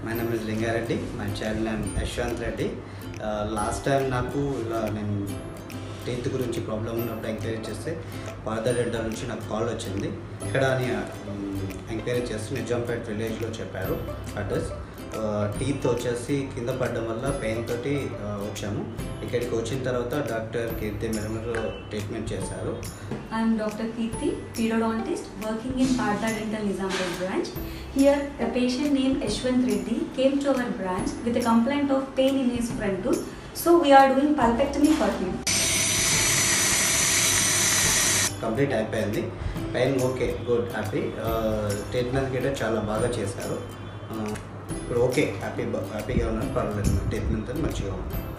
My name is Lingareddy my child name Yashwanth Reddy last time నాకు ఇలా నేను టెన్త్ గురించి ప్రాబ్లం ఉన్నప్పుడు ఎంక్వైరీ చేస్తే ఫాదర్ డెంటల్ నుంచి నాకు కాల్ వచ్చింది ఇక్కడ అని ఎంక్వైరీ చేస్తే నిజాంపేట్ విలేజ్లో చెప్పారు అడ్రస్ టీత్ వచ్చేసి కింద పడడం వల్ల పెయిన్ తోటి ఆ, వచ్చాము ఇక్కడికి వచ్చిన తర్వాత డాక్టర్ కీర్తి మెరమరు ట్రీట్మెంట్ చేశారు I am Dr. Kirti, periodontist working in Partha Dental Nizampur branch. Here, a patient named Ashwant Reddy came to our branch with a complaint of pain in his front tooth. So, we are doing pulpectomy for him. Complete అయిపోయింది pain okay good happy treatment గిట్ట చాలా బాగా చేశారు ఆ, ఇప్పుడు okay happy హ్యాపీగా ఉన్నారు పర్వాలేదు ట్రీట్మెంట్ మంచిగా ఉన్నారు